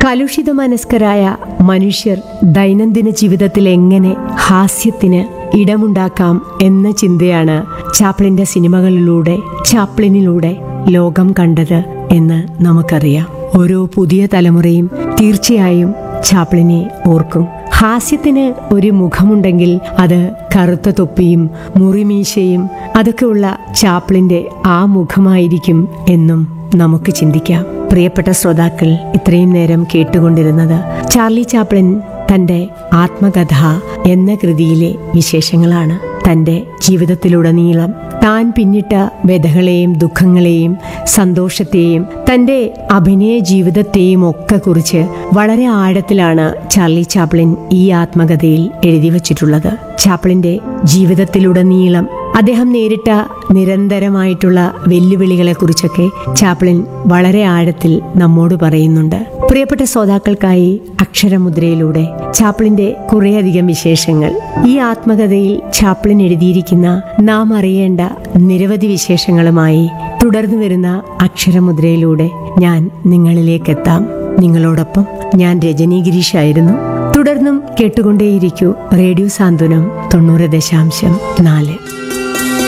കലുഷിത മനസ്കരായ മനുഷ്യർ ദൈനംദിന ജീവിതത്തിൽ എങ്ങനെ ഹാസ്യത്തിന് ഇടമുണ്ടാക്കാം എന്ന ചിന്തയാണ് ചാപ്ലിന്റെ സിനിമകളിലൂടെ ചാപ്ലിനിലൂടെ ലോകം കണ്ടത് എന്ന് നമുക്കറിയാം ഓരോ പുതിയ തലമുറയും തീർച്ചയായും ചാപ്ലിനെ ഓർക്കും ഹാസ്യത്തിന് ഒരു മുഖമുണ്ടെങ്കിൽ അത് കറുത്ത തൊപ്പിയും മുറിമീശയും അതൊക്കെയുള്ള ചാപ്ലിന്റെ ആ മുഖമായിരിക്കും എന്നും നമുക്ക് ചിന്തിക്കാം പ്രിയപ്പെട്ട ശ്രോതാക്കൾ ഇത്രയും നേരം കേട്ടുകൊണ്ടിരുന്നത് ചാർലി ചാപ്ലിൻ തന്റെ ആത്മകഥ എന്ന കൃതിയിലെ വിശേഷങ്ങളാണ് തന്റെ ജീവിതത്തിലുടനീളം താൻ പിന്നിട്ട വ്യഥകളെയും ദുഃഖങ്ങളെയും സന്തോഷത്തെയും തന്റെ അഭിനയ ജീവിതത്തെയും ഒക്കെ കുറിച്ച് വളരെ ആഴത്തിലാണ് ചാർലി ചാപ്ലിൻ ഈ ആത്മകഥയിൽ എഴുതി വച്ചിട്ടുള്ളത് ചാപ്ലിന്റെ ജീവിതത്തിലുടനീളം അദ്ദേഹം നേരിട്ട നിരന്തരമായിട്ടുള്ള വെല്ലുവിളികളെക്കുറിച്ചൊക്കെ ചാപ്ലിൻ വളരെ ആഴത്തിൽ നമ്മോട് പറയുന്നുണ്ട് പ്രിയപ്പെട്ട ശ്രോതാക്കൾക്കായി അക്ഷരമുദ്രയിലൂടെ ചാപ്ലിന്റെ കുറേയധികം വിശേഷങ്ങൾ ഈ ആത്മകഥയിൽ ചാപ്ലിൻ എഴുതിയിരിക്കുന്ന നാം അറിയേണ്ട നിരവധി വിശേഷങ്ങളുമായി തുടർന്നു വരുന്ന അക്ഷരമുദ്രയിലൂടെ ഞാൻ നിങ്ങളിലേക്ക് എത്താം നിങ്ങളോടൊപ്പം ഞാൻ രജനി ഗിരീഷായിരുന്നു തുടർന്നും കേട്ടുകൊണ്ടേയിരിക്കൂ റേഡിയോ സാന്ത്വനം തൊണ്ണൂറ് ദശാംശം നാല്